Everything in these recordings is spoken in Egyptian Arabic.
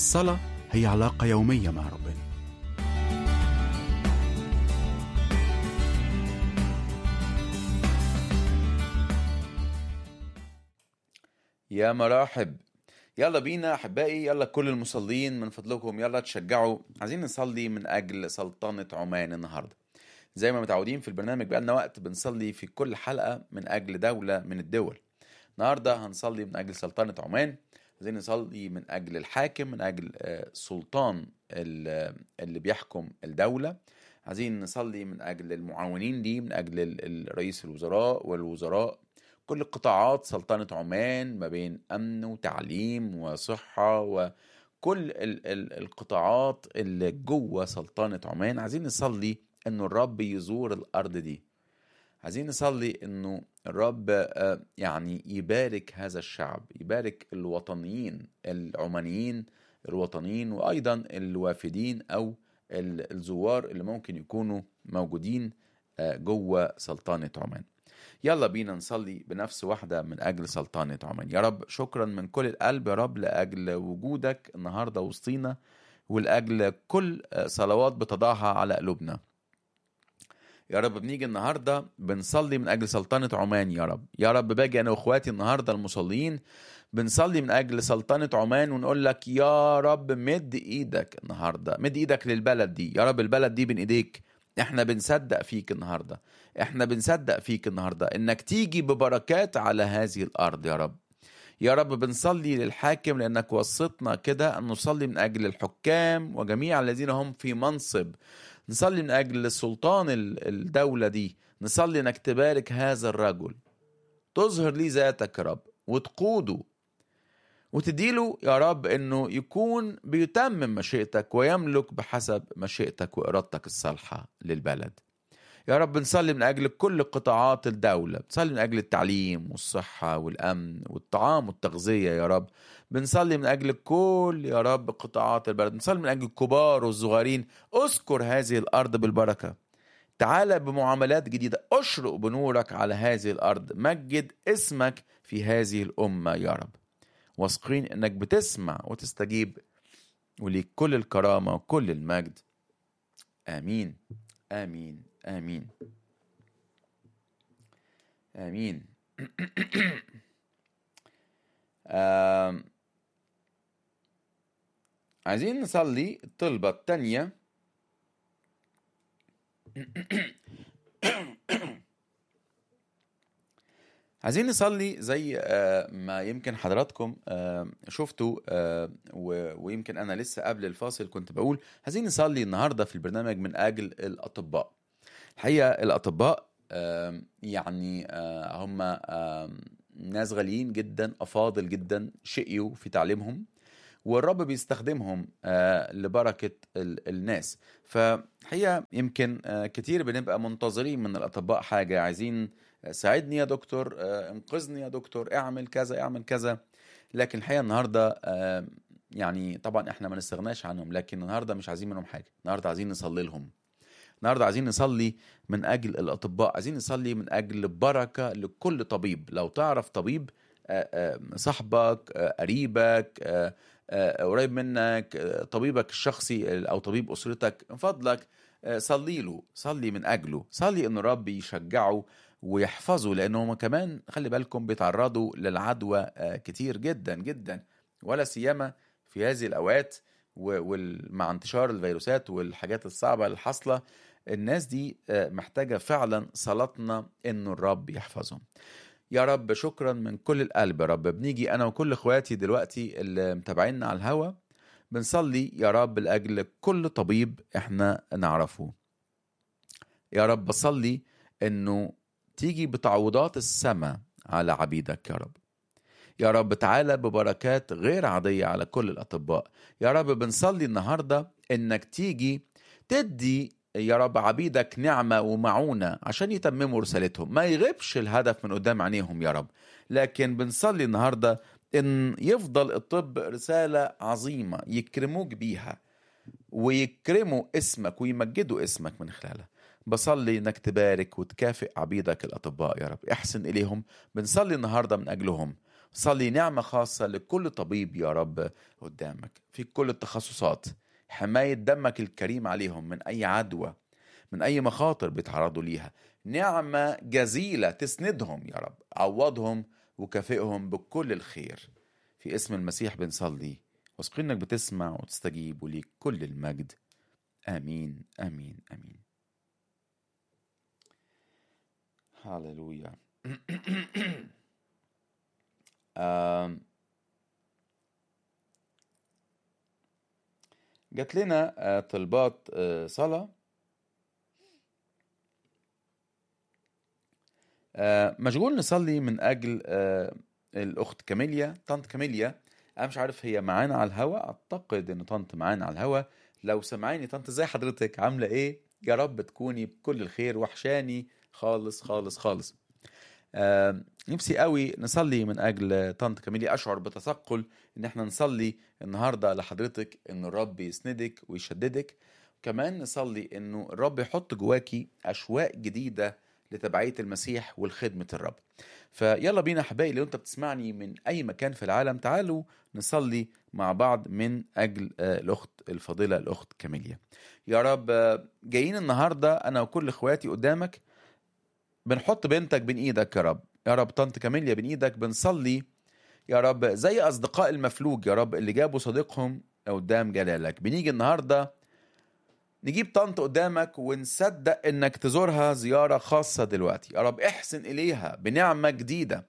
الصلاة هي علاقة يومية مع ربنا يا مراحب يلا بينا احبائي يلا كل المصلين من فضلكم يلا تشجعوا عايزين نصلي من اجل سلطنة عمان النهارده زي ما متعودين في البرنامج بقالنا وقت بنصلي في كل حلقة من اجل دولة من الدول النهارده هنصلي من اجل سلطنة عمان عايزين نصلي من اجل الحاكم من اجل آه، سلطان ال- اللي بيحكم الدولة عايزين نصلي من اجل المعاونين ليه من اجل ال- ال- رئيس الوزراء والوزراء كل قطاعات سلطنة عمان ما بين أمن وتعليم وصحة وكل ال ال القطاعات اللي جوه سلطنة عمان عايزين نصلي إنه الرب يزور الأرض دي عايزين نصلي إنه الرب آه، يعني يبارك هذا الشعب يبارك الوطنيين العمانيين الوطنيين وأيضا الوافدين أو ال- الزوار اللي ممكن يكونوا موجودين آه، جوه سلطنة عمان يلا بينا نصلي بنفس واحدة من أجل سلطنة عمان يا رب شكرا من كل القلب يا رب لأجل وجودك النهاردة وسطينا ولأجل كل صلوات بتضعها على قلوبنا يا رب بنيجي النهاردة بنصلي من أجل سلطنة عمان يا رب يا رب باجي أنا وإخواتي النهاردة المصلين بنصلي من أجل سلطنة عمان ونقول لك يا رب مد إيدك النهاردة مد إيدك للبلد دي يا رب البلد دي بين إيديك احنا بنصدق فيك النهاردة احنا بنصدق فيك النهاردة انك تيجي ببركات على هذه الارض يا رب يا رب بنصلي للحاكم لانك وصيتنا كده ان نصلي من اجل الحكام وجميع الذين هم في منصب نصلي من اجل سلطان ال- الدولة دي نصلي انك تبارك هذا الرجل تظهر لي ذاتك يا رب وتقوده وتديله يا رب انه يكون بيتمم مشيئتك ويملك بحسب مشيئتك وارادتك الصالحه للبلد. يا رب نصلي من اجل كل قطاعات الدوله، بنصلي من اجل التعليم والصحه والامن والطعام والتغذيه يا رب. بنصلي من اجل كل يا رب قطاعات البلد، بنصلي من اجل الكبار والصغيرين، اذكر هذه الارض بالبركه. تعالى بمعاملات جديده، اشرق بنورك على هذه الارض، مجد اسمك في هذه الامه يا رب. واثقين انك بتسمع وتستجيب وليك كل الكرامة وكل المجد آمين آمين آمين آمين آم. عايزين نصلي الطلبة التانية عايزين نصلي زي آه، ما يمكن حضراتكم آه، شفتوا آه، و- ويمكن انا لسه قبل الفاصل كنت بقول عايزين نصلي النهارده في البرنامج من اجل الاطباء الحقيقه الاطباء آم، يعني آه، هم آم، ناس غاليين جدا افاضل جدا شقيوا في تعليمهم والرب بيستخدمهم آه، لبركة ال- الناس فهي يمكن آه، كتير بنبقى منتظرين من الأطباء حاجة عايزين آه، ساعدني يا دكتور آه، انقذني يا دكتور اعمل كذا اعمل كذا لكن الحقيقة النهاردة آه، يعني طبعا احنا ما نستغناش عنهم لكن النهاردة مش عايزين منهم حاجة النهاردة عايزين نصلي لهم النهارده عايزين نصلي من اجل الاطباء عايزين نصلي من اجل بركه لكل طبيب لو تعرف طبيب آه، آه، صاحبك آه، قريبك آه، آه، قريب منك آه، طبيبك الشخصي او طبيب اسرتك من فضلك آه، صلي له صلي من اجله صلي ان الرب يشجعه ويحفظه لانه هم كمان خلي بالكم بيتعرضوا للعدوى آه، كتير جدا جدا ولا سيما في هذه الاوقات ومع انتشار الفيروسات والحاجات الصعبه اللي حاصله الناس دي آه، محتاجه فعلا صلاتنا انه الرب يحفظهم يا رب شكرا من كل القلب يا رب بنيجي انا وكل اخواتي دلوقتي اللي متابعينا على الهوا بنصلي يا رب لاجل كل طبيب احنا نعرفه يا رب بصلي انه تيجي بتعويضات السماء على عبيدك يا رب يا رب تعالى ببركات غير عادية على كل الأطباء يا رب بنصلي النهاردة إنك تيجي تدي يا رب عبيدك نعمة ومعونة عشان يتمموا رسالتهم ما يغيبش الهدف من قدام عينيهم يا رب لكن بنصلي النهاردة إن يفضل الطب رسالة عظيمة يكرموك بيها ويكرموا اسمك ويمجدوا اسمك من خلالها بصلي انك تبارك وتكافئ عبيدك الاطباء يا رب احسن اليهم بنصلي النهارده من اجلهم صلي نعمة خاصة لكل طبيب يا رب قدامك في كل التخصصات حماية دمك الكريم عليهم من أي عدوى من أي مخاطر بيتعرضوا ليها نعمة جزيلة تسندهم يا رب عوضهم وكافئهم بكل الخير في اسم المسيح بنصلي واثقين انك بتسمع وتستجيب وليك كل المجد امين امين امين هاللويا آم. جات لنا آه، طلبات آه، صلاة آه، مشغول نصلي من أجل آه، الأخت كاميليا طنط كاميليا أنا مش عارف هي معانا على الهوا أعتقد إن طنط معانا على الهوا لو سمعيني طنط ازاي حضرتك عاملة إيه يا رب تكوني بكل الخير وحشاني خالص خالص خالص آه، نفسي قوي نصلي من اجل طنط كاميليا اشعر بتثقل ان احنا نصلي النهارده لحضرتك ان الرب يسندك ويشددك كمان نصلي انه الرب يحط جواكي اشواق جديده لتبعيه المسيح والخدمه الرب فيلا بينا احبائي لو انت بتسمعني من اي مكان في العالم تعالوا نصلي مع بعض من اجل آه، الاخت الفاضله الاخت كاميليا يا رب آه، جايين النهارده انا وكل اخواتي قدامك بنحط بنتك بين ايدك يا رب يا رب طنط كاميليا بين ايدك بنصلي يا رب زي اصدقاء المفلوج يا رب اللي جابوا صديقهم قدام جلالك بنيجي النهارده نجيب طنط قدامك ونصدق انك تزورها زياره خاصه دلوقتي يا رب احسن اليها بنعمه جديده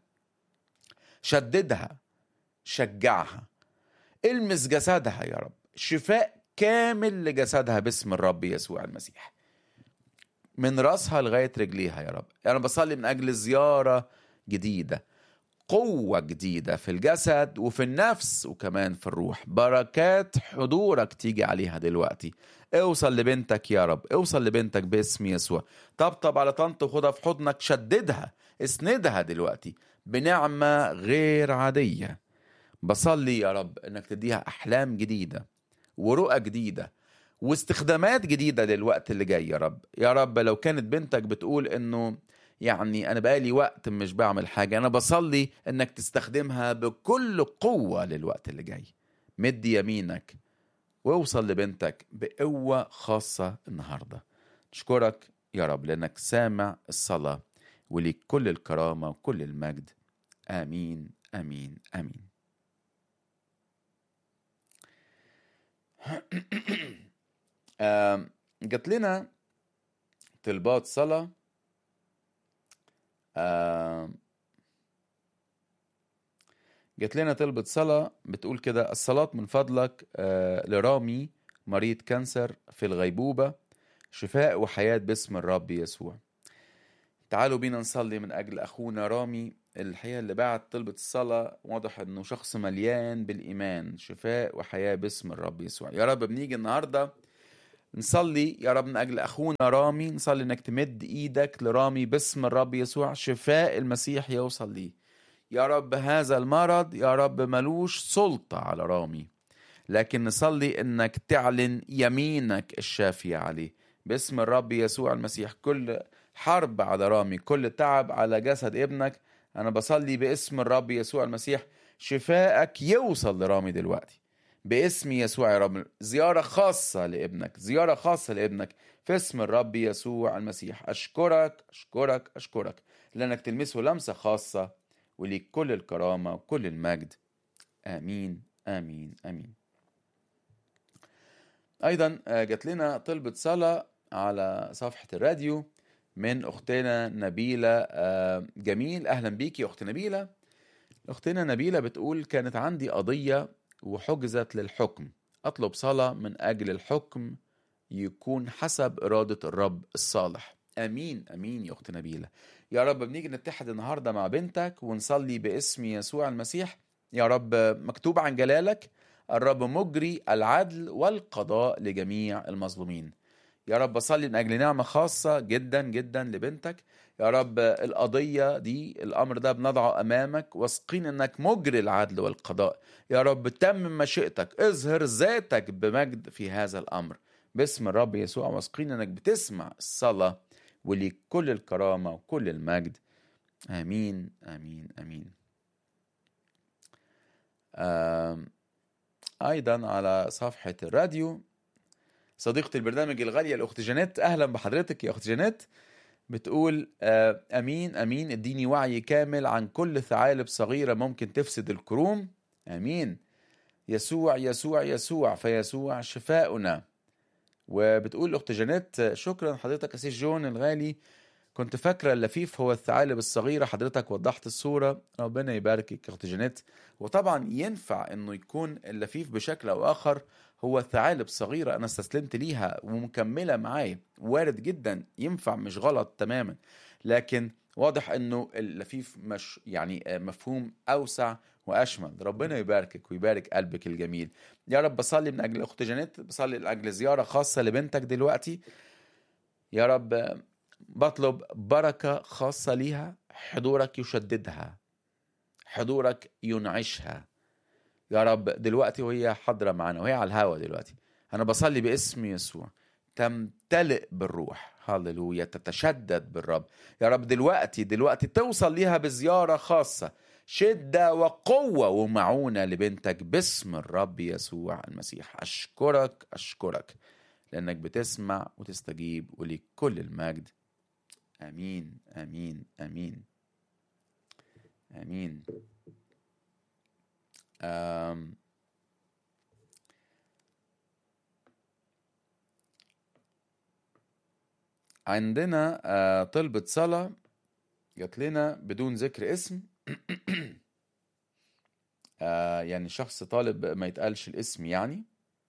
شددها شجعها المس جسدها يا رب شفاء كامل لجسدها باسم الرب يسوع المسيح من راسها لغايه رجليها يا رب انا بصلي من اجل زياره جديده قوه جديده في الجسد وفي النفس وكمان في الروح بركات حضورك تيجي عليها دلوقتي اوصل لبنتك يا رب اوصل لبنتك باسم يسوع طبطب على طنط وخدها في حضنك شددها اسندها دلوقتي بنعمه غير عاديه بصلي يا رب انك تديها احلام جديده ورؤى جديده واستخدامات جديدة للوقت اللي جاي يا رب يا رب لو كانت بنتك بتقول انه يعني انا بقالي وقت مش بعمل حاجة انا بصلي انك تستخدمها بكل قوة للوقت اللي جاي مد يمينك واوصل لبنتك بقوة خاصة النهاردة نشكرك يا رب لانك سامع الصلاة وليك كل الكرامة وكل المجد امين امين امين آم، جات لنا طلبات صلاة آم، جات لنا طلبة صلاة بتقول كده الصلاة من فضلك آه، لرامي مريض كانسر في الغيبوبة شفاء وحياة باسم الرب يسوع تعالوا بينا نصلي من أجل أخونا رامي الحقيقة اللي بعت طلبة الصلاة واضح إنه شخص مليان بالإيمان شفاء وحياة باسم الرب يسوع يا رب بنيجي النهاردة نصلي يا رب من اجل اخونا رامي نصلي انك تمد ايدك لرامي باسم الرب يسوع شفاء المسيح يوصل ليه يا رب هذا المرض يا رب ملوش سلطة على رامي لكن نصلي انك تعلن يمينك الشافية عليه باسم الرب يسوع المسيح كل حرب على رامي كل تعب على جسد ابنك انا بصلي باسم الرب يسوع المسيح شفائك يوصل لرامي دلوقتي باسم يسوع يا رب زيارة خاصة لابنك زيارة خاصة لابنك في اسم الرب يسوع المسيح أشكرك أشكرك أشكرك لأنك تلمسه لمسة خاصة وليك كل الكرامة وكل المجد آمين آمين آمين أيضا آه، جات لنا طلبة صلاة على صفحة الراديو من أختنا نبيلة آه، جميل أهلا بيكي يا أخت نبيلة أختنا نبيلة بتقول كانت عندي قضية وحجزت للحكم أطلب صلاة من أجل الحكم يكون حسب إرادة الرب الصالح أمين أمين يا أخت نبيلة يا رب بنيجي نتحد النهاردة مع بنتك ونصلي باسم يسوع المسيح يا رب مكتوب عن جلالك الرب مجري العدل والقضاء لجميع المظلومين يا رب بصلي من أجل نعمة خاصة جدا جدا لبنتك يا رب القضية دي الأمر ده بنضعه أمامك واثقين أنك مجري العدل والقضاء يا رب تمم مشيئتك اظهر ذاتك بمجد في هذا الأمر باسم الرب يسوع واثقين أنك بتسمع الصلاة وليك كل الكرامة وكل المجد آمين آمين آمين آم، أيضا على صفحة الراديو صديقة البرنامج الغالية الأخت جانيت أهلا بحضرتك يا أخت جانيت بتقول آه، أمين أمين اديني وعي كامل عن كل ثعالب صغيرة ممكن تفسد الكروم أمين يسوع يسوع يسوع فيسوع شفاؤنا وبتقول أخت جانيت شكرا حضرتك أسيس جون الغالي كنت فاكرة اللفيف هو الثعالب الصغيرة حضرتك وضحت الصورة ربنا يباركك يا أخت جانيت وطبعا ينفع انه يكون اللفيف بشكل او اخر هو ثعالب صغيرة انا استسلمت ليها ومكملة معايا وارد جدا ينفع مش غلط تماما لكن واضح انه اللفيف مش يعني آه، مفهوم اوسع واشمل ربنا يباركك ويبارك قلبك الجميل يا رب بصلي من اجل اخت جانيت بصلي من اجل زيارة خاصة لبنتك دلوقتي يا رب آه، بطلب بركة خاصة ليها حضورك يشددها حضورك ينعشها يا رب دلوقتي وهي حاضرة معانا وهي على الهوا دلوقتي أنا بصلي باسم يسوع تمتلئ بالروح هللويا تتشدد بالرب يا رب دلوقتي دلوقتي توصل ليها بزيارة خاصة شدة وقوة ومعونة لبنتك باسم الرب يسوع المسيح أشكرك أشكرك لأنك بتسمع وتستجيب وليك كل المجد آمين آمين آمين آمين آم عندنا آه، طلبة صلاة جات لنا بدون ذكر اسم آه، يعني شخص طالب ما يتقالش الاسم يعني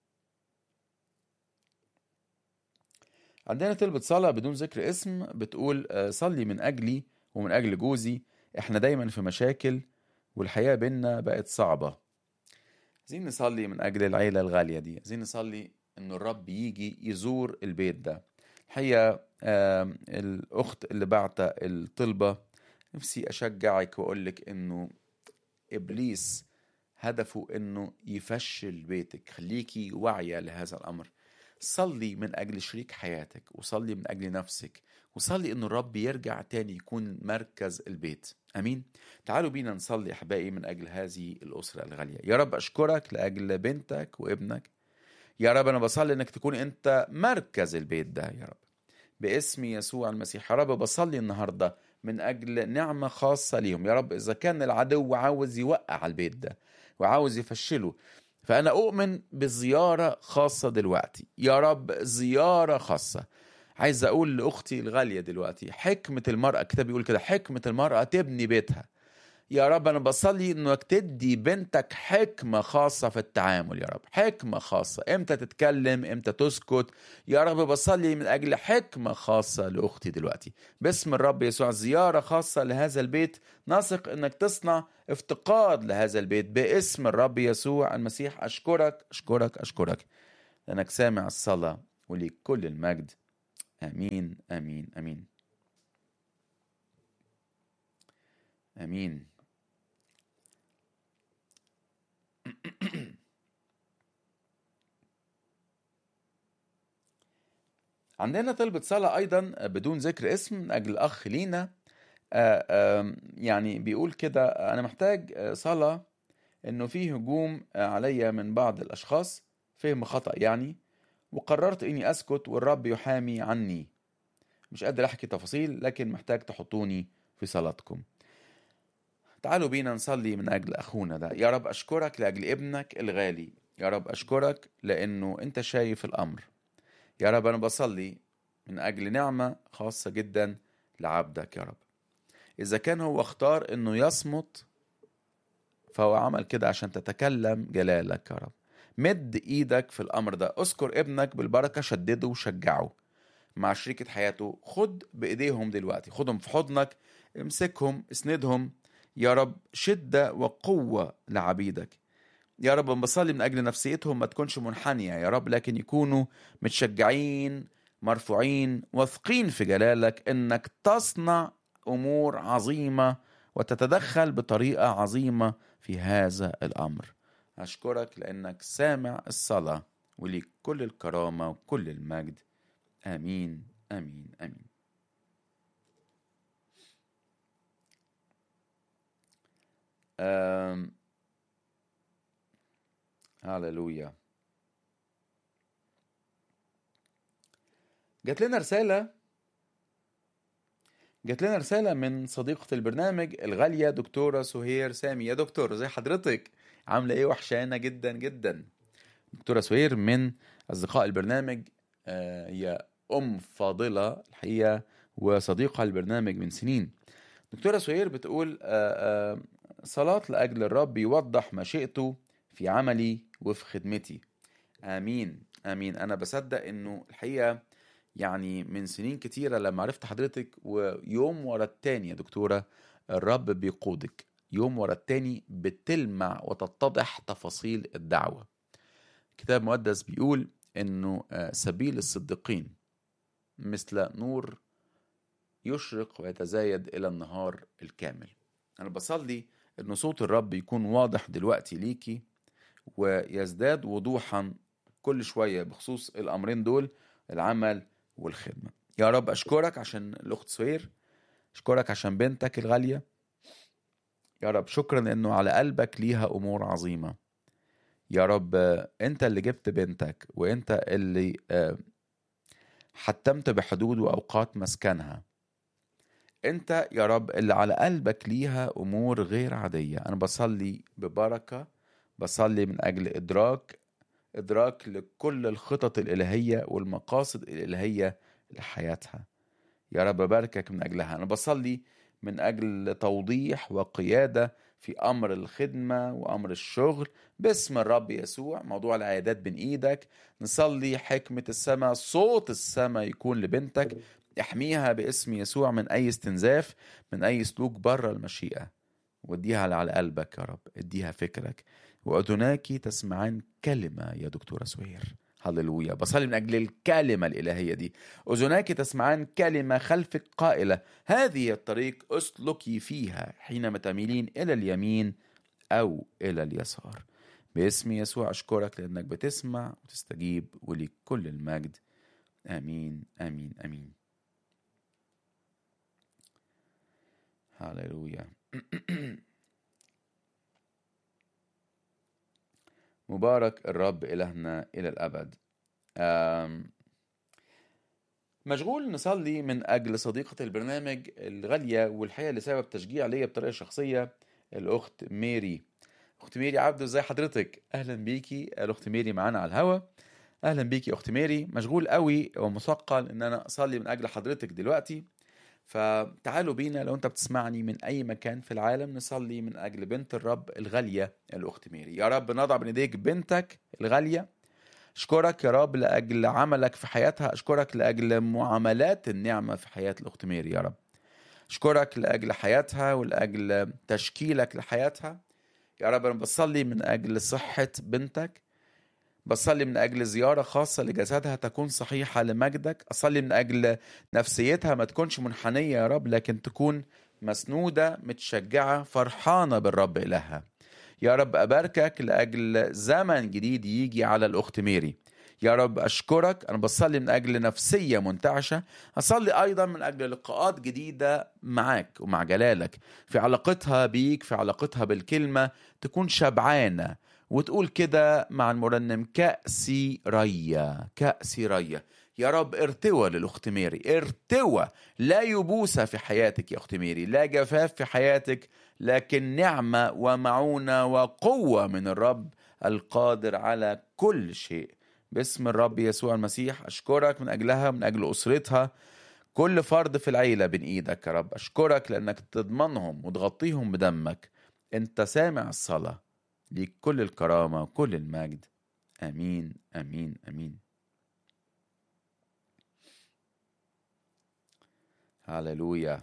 عندنا طلبة صلاة بدون ذكر اسم بتقول آه، صلي من أجلي ومن أجل جوزي احنا دايما في مشاكل والحياة بينا بقت صعبة عايزين نصلي من أجل العيلة الغالية دي عايزين نصلي إن الرب يجي يزور البيت ده الحقيقة آم، الأخت اللي بعت الطلبة نفسي أشجعك وأقولك إنه إبليس هدفه إنه يفشل بيتك خليكي واعية لهذا الأمر صلي من أجل شريك حياتك وصلي من أجل نفسك وصلي إن الرب يرجع تاني يكون مركز البيت أمين تعالوا بينا نصلي أحبائي من أجل هذه الأسرة الغالية يا رب أشكرك لأجل بنتك وابنك يا رب أنا بصلي إنك تكون أنت مركز البيت ده يا رب باسم يسوع المسيح يا رب بصلي النهاردة من أجل نعمة خاصة ليهم يا رب إذا كان العدو عاوز يوقع البيت ده وعاوز يفشله فأنا أؤمن بزيارة خاصة دلوقتي يا رب زيارة خاصة عايز أقول لأختي الغالية دلوقتي حكمة المرأة الكتاب بيقول كده حكمة المرأة تبني بيتها يا رب أنا بصلي إنك تدي بنتك حكمة خاصة في التعامل يا رب حكمة خاصة إمتى تتكلم إمتى تسكت يا رب بصلي من أجل حكمة خاصة لأختي دلوقتي باسم الرب يسوع زيارة خاصة لهذا البيت نثق إنك تصنع افتقاد لهذا البيت باسم الرب يسوع المسيح أشكرك أشكرك أشكرك لأنك سامع الصلاة وليك كل المجد آمين آمين آمين آمين عندنا طلبة صلاة أيضا بدون ذكر اسم من أجل أخ لينا آه، آم، يعني بيقول كده أنا محتاج آه، صلاة إنه في هجوم آه، عليا من بعض الأشخاص فهم خطأ يعني وقررت إني أسكت والرب يحامي عني مش قادر أحكي تفاصيل لكن محتاج تحطوني في صلاتكم تعالوا بينا نصلي من أجل أخونا ده يا رب أشكرك لأجل ابنك الغالي يا رب أشكرك لأنه أنت شايف الأمر يا رب أنا بصلي من أجل نعمة خاصة جدا لعبدك يا رب إذا كان هو اختار إنه يصمت فهو عمل كده عشان تتكلم جلالك يا رب مد إيدك في الأمر ده اذكر ابنك بالبركة شدده وشجعه مع شريكة حياته خد بإيديهم دلوقتي خدهم في حضنك امسكهم اسندهم يا رب شدة وقوة لعبيدك يا رب بصلي من أجل نفسيتهم ما تكونش منحنية يا رب لكن يكونوا متشجعين مرفوعين واثقين في جلالك إنك تصنع أمور عظيمة وتتدخل بطريقة عظيمة في هذا الأمر أشكرك لأنك سامع الصلاة وليك كل الكرامة وكل المجد آمين آمين آمين آم هاللويا جات لنا رسالة جات لنا رسالة من صديقة البرنامج الغالية دكتورة سهير سامي يا دكتور زي حضرتك عاملة ايه وحشانة جدا جدا دكتورة سهير من أصدقاء البرنامج آه، هي أم فاضلة الحقيقة وصديقة البرنامج من سنين دكتورة سهير بتقول آه، آه، صلاة لأجل الرب يوضح مشيئته في عملي وفي خدمتي آمين آمين أنا بصدق إنه الحقيقة يعني من سنين كتيرة لما عرفت حضرتك ويوم ورا التاني يا دكتورة الرب بيقودك يوم ورا التاني بتلمع وتتضح تفاصيل الدعوة كتاب مقدس بيقول انه آه، سبيل الصديقين مثل نور يشرق ويتزايد الى النهار الكامل انا بصلي ان صوت الرب يكون واضح دلوقتي ليكي ويزداد وضوحا كل شوية بخصوص الامرين دول العمل والخدمة يا رب اشكرك عشان الاخت سهير اشكرك عشان بنتك الغالية يا رب شكرا انه على قلبك ليها امور عظيمة يا رب آه، انت اللي جبت بنتك وانت اللي آه، حتمت بحدود واوقات مسكنها انت يا رب اللي على قلبك ليها امور غير عادية انا بصلي ببركة بصلي من اجل ادراك ادراك لكل الخطط الالهية والمقاصد الالهية لحياتها يا رب باركك من اجلها انا بصلي من اجل توضيح وقيادة في امر الخدمة وامر الشغل باسم الرب يسوع موضوع العيادات بين ايدك نصلي حكمة السماء صوت السماء يكون لبنتك احميها باسم يسوع من اي استنزاف من اي سلوك بره المشيئة واديها على على قلبك يا رب اديها فكرك واذناك تسمعان كلمة يا دكتورة سهير هللويا بصلي من اجل الكلمة الالهية دي اذناك تسمعان كلمة خلفك قائلة هذه الطريق اسلكي فيها حينما تميلين الى اليمين او الى اليسار باسم يسوع اشكرك لانك بتسمع وتستجيب وليك كل المجد امين امين امين هللويا مبارك الرب إلهنا إلى الأبد آم، مشغول نصلي من أجل صديقة البرنامج الغالية والحقيقة لسبب تشجيع ليا بطريقة شخصية الأخت ميري أخت ميري عبده ازي حضرتك أهلا بيكي الأخت ميري معانا على الهوا أهلا بيكي يا أخت ميري مشغول قوي ومثقل إن أنا أصلي من أجل حضرتك دلوقتي فتعالوا بينا لو انت بتسمعني من اي مكان في العالم نصلي من اجل بنت الرب الغاليه الاخت ميري يا رب نضع بين ايديك بنتك الغاليه اشكرك يا رب لاجل عملك في حياتها اشكرك لاجل معاملات النعمه في حياه الاخت ميري يا رب اشكرك لاجل حياتها ولاجل تشكيلك لحياتها يا رب انا بصلي من اجل صحه بنتك بصلي من أجل زيارة خاصة لجسدها تكون صحيحة لمجدك أصلي من أجل نفسيتها ما تكونش منحنية يا رب لكن تكون مسنودة متشجعة فرحانة بالرب إلهها يا رب أباركك لأجل زمن جديد يجي على الأخت ميري يا رب أشكرك أنا بصلي من أجل نفسية منتعشة أصلي أيضا من أجل لقاءات جديدة معاك ومع جلالك في علاقتها بيك في علاقتها بالكلمة تكون شبعانة وتقول كده مع المرنم كأسي ريا كأسي ريا يا رب ارتوى للأخت ميري ارتوى لا يبوسة في حياتك يا أخت ميري لا جفاف في حياتك لكن نعمة ومعونة وقوة من الرب القادر على كل شيء باسم الرب يسوع المسيح أشكرك من أجلها من أجل أسرتها كل فرد في العيلة بين إيدك يا رب أشكرك لأنك تضمنهم وتغطيهم بدمك أنت سامع الصلاة ليك كل الكرامة وكل المجد آمين آمين آمين هاليلويا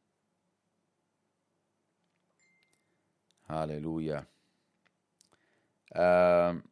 هاليلويا آم،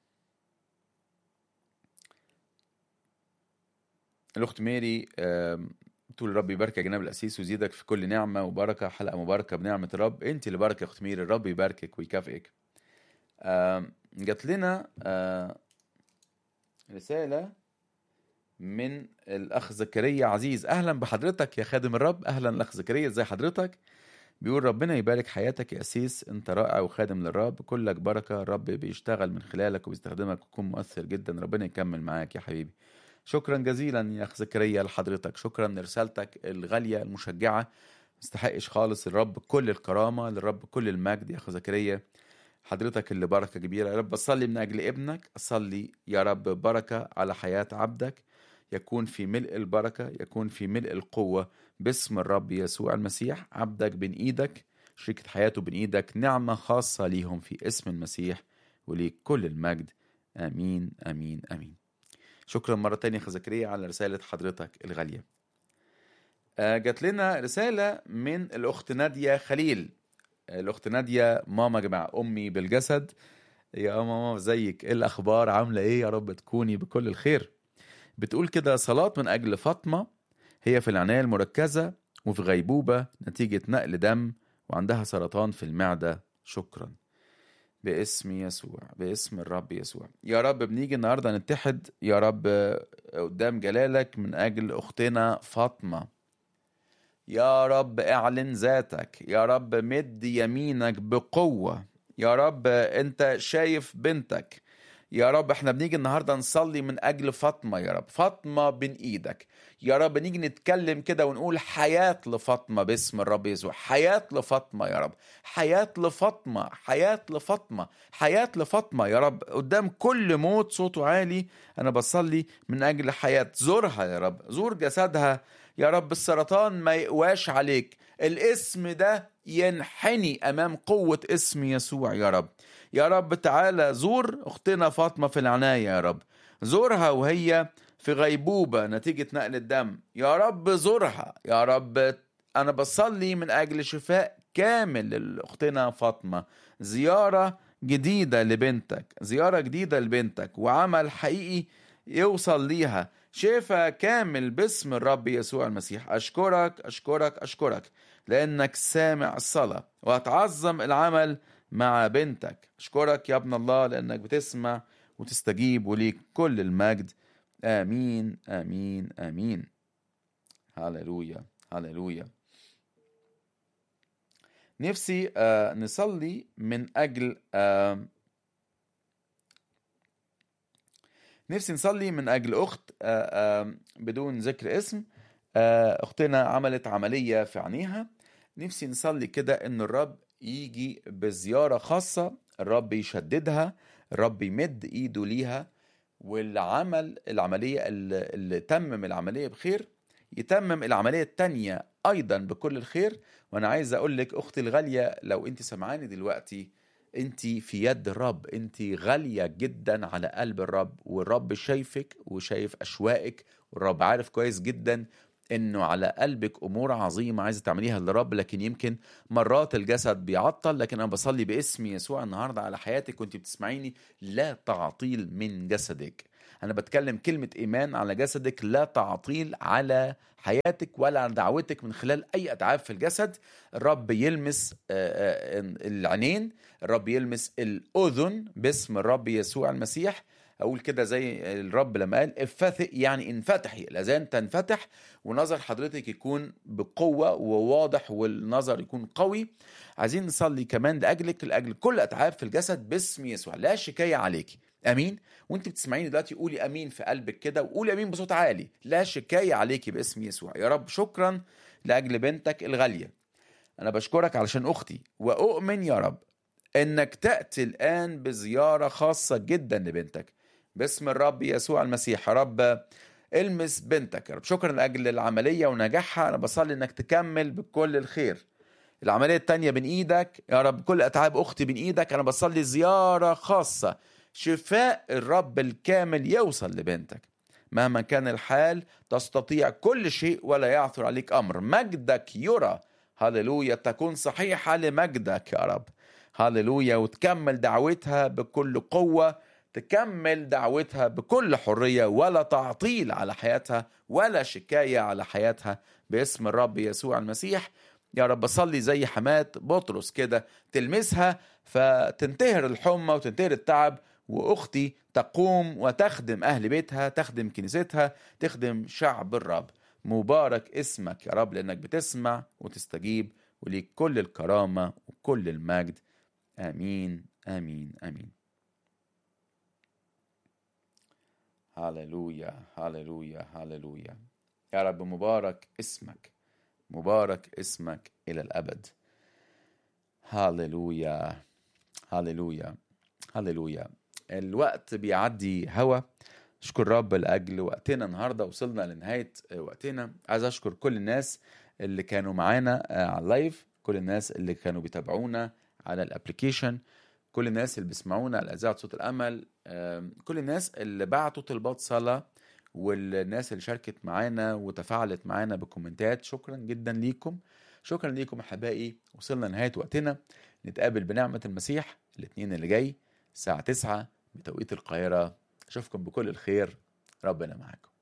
الأخت ميري آم، تقول الرب يبارك يا جناب الأسيس ويزيدك في كل نعمة وبركة حلقة مباركة بنعمة الرب أنت اللي بارك يا أخت ميري الرب يباركك ويكافئك آم، جات لنا آه، رسالة من الأخ زكريا عزيز أهلا بحضرتك يا خادم الرب أهلا الأخ زكريا إزي حضرتك بيقول ربنا يبارك حياتك يا أسيس أنت رائع وخادم للرب كلك بركة الرب بيشتغل من خلالك وبيستخدمك وتكون مؤثر جدا ربنا يكمل معاك يا حبيبي شكرا جزيلا يا أخ زكريا لحضرتك شكرا لرسالتك الغالية المشجعة مستحقش خالص الرب كل الكرامة للرب كل المجد يا أخ زكريا حضرتك اللي بركة كبيرة يا رب أصلي من أجل ابنك أصلي يا رب بركة على حياة عبدك يكون في ملء البركة يكون في ملء القوة باسم الرب يسوع المسيح عبدك بين إيدك شركة حياته بين إيدك نعمة خاصة ليهم في اسم المسيح وليك كل المجد آمين آمين آمين شكرا مرة تانية يا زكريا على رسالة حضرتك الغالية آه، جات لنا رسالة من الأخت نادية خليل الأخت نادية ماما جماعة أمي بالجسد يا ماما زيك إيه الأخبار عاملة إيه يا رب تكوني بكل الخير بتقول كده صلاة من أجل فاطمة هي في العناية المركزة وفي غيبوبة نتيجة نقل دم وعندها سرطان في المعدة شكرا باسم يسوع باسم الرب يسوع يا رب بنيجي النهاردة نتحد يا رب قدام جلالك من أجل أختنا فاطمة يا رب اعلن ذاتك يا رب مد يمينك بقوة يا رب انت شايف بنتك يا رب احنا بنيجي النهارده نصلي من اجل فاطمه يا رب فاطمه بين ايدك يا رب نيجي نتكلم كده ونقول حياه لفاطمه باسم الرب يسوع حياه لفاطمه يا رب حياه لفاطمه حياه لفاطمه حياه لفاطمه يا رب قدام كل موت صوته عالي انا بصلي من اجل حياه زورها يا رب زور جسدها يا رب السرطان ما يقواش عليك الاسم ده ينحني امام قوه اسم يسوع يا رب يا رب تعالى زور اختنا فاطمه في العنايه يا رب زورها وهي في غيبوبه نتيجه نقل الدم يا رب زورها يا رب انا بصلي من اجل شفاء كامل لاختنا فاطمه زياره جديده لبنتك زياره جديده لبنتك وعمل حقيقي يوصل ليها شفاء كامل باسم الرب يسوع المسيح أشكرك أشكرك أشكرك لأنك سامع الصلاة وهتعظم العمل مع بنتك أشكرك يا ابن الله لأنك بتسمع وتستجيب وليك كل المجد آمين آمين آمين هللويا هللويا نفسي آه نصلي من أجل آه نفسي نصلي من أجل أخت آه آه بدون ذكر اسم آه أختنا عملت عملية في عينيها نفسي نصلي كده إن الرب يجي بزيارة خاصة الرب يشددها الرب يمد إيده ليها والعمل العملية اللي, اللي تمم العملية بخير يتمم العملية التانية أيضا بكل الخير وأنا عايز أقول لك أختي الغالية لو أنت سمعاني دلوقتي انت في يد الرب انت غاليه جدا على قلب الرب والرب شايفك وشايف اشواقك والرب عارف كويس جدا انه على قلبك امور عظيمه عايزه تعمليها للرب لكن يمكن مرات الجسد بيعطل لكن انا بصلي باسم يسوع النهارده على حياتك وانت بتسمعيني لا تعطيل من جسدك انا بتكلم كلمه ايمان على جسدك لا تعطيل على حياتك ولا على دعوتك من خلال اي اتعاب في الجسد الرب يلمس العينين الرب يلمس الاذن باسم الرب يسوع المسيح اقول كده زي الرب لما قال افتثق يعني انفتحي الاذان تنفتح ونظر حضرتك يكون بقوه وواضح والنظر يكون قوي عايزين نصلي كمان لاجلك لاجل كل اتعاب في الجسد باسم يسوع لا شكايه عليكي امين وانت بتسمعيني دلوقتي قولي امين في قلبك كده وقولي امين بصوت عالي لا شكايه عليكي باسم يسوع يا رب شكرا لاجل بنتك الغاليه انا بشكرك علشان اختي واؤمن يا رب انك تاتي الان بزياره خاصه جدا لبنتك باسم الرب يسوع المسيح يا رب المس بنتك يا رب شكرا لاجل العمليه ونجاحها انا بصلي انك تكمل بكل الخير العمليه التانية بين ايدك يا رب كل اتعاب اختي بين ايدك انا بصلي زياره خاصه شفاء الرب الكامل يوصل لبنتك مهما كان الحال تستطيع كل شيء ولا يعثر عليك امر مجدك يرى هللويا تكون صحيحه لمجدك يا رب هللويا وتكمل دعوتها بكل قوه تكمل دعوتها بكل حريه ولا تعطيل على حياتها ولا شكايه على حياتها باسم الرب يسوع المسيح يا رب صلي زي حماة بطرس كده تلمسها فتنتهر الحمى وتنتهر التعب واختي تقوم وتخدم اهل بيتها تخدم كنيستها تخدم شعب الرب مبارك اسمك يا رب لانك بتسمع وتستجيب وليك كل الكرامة وكل المجد آمين آمين آمين هللويا هللويا هللويا يا رب مبارك اسمك مبارك اسمك إلى الأبد هللويا هللويا هللويا الوقت بيعدي هوا اشكر رب لاجل وقتنا النهارده وصلنا لنهايه وقتنا عايز اشكر كل الناس اللي كانوا معانا على اللايف كل الناس اللي كانوا بيتابعونا على الابلكيشن كل الناس اللي بيسمعونا على اذاعه صوت الامل كل الناس اللي بعتوا طلبات صلاه والناس اللي شاركت معانا وتفاعلت معانا بالكومنتات شكرا جدا ليكم شكرا ليكم احبائي وصلنا لنهايه وقتنا نتقابل بنعمه المسيح الاثنين اللي جاي الساعه 9 بتوقيت القاهره اشوفكم بكل الخير ربنا معاكم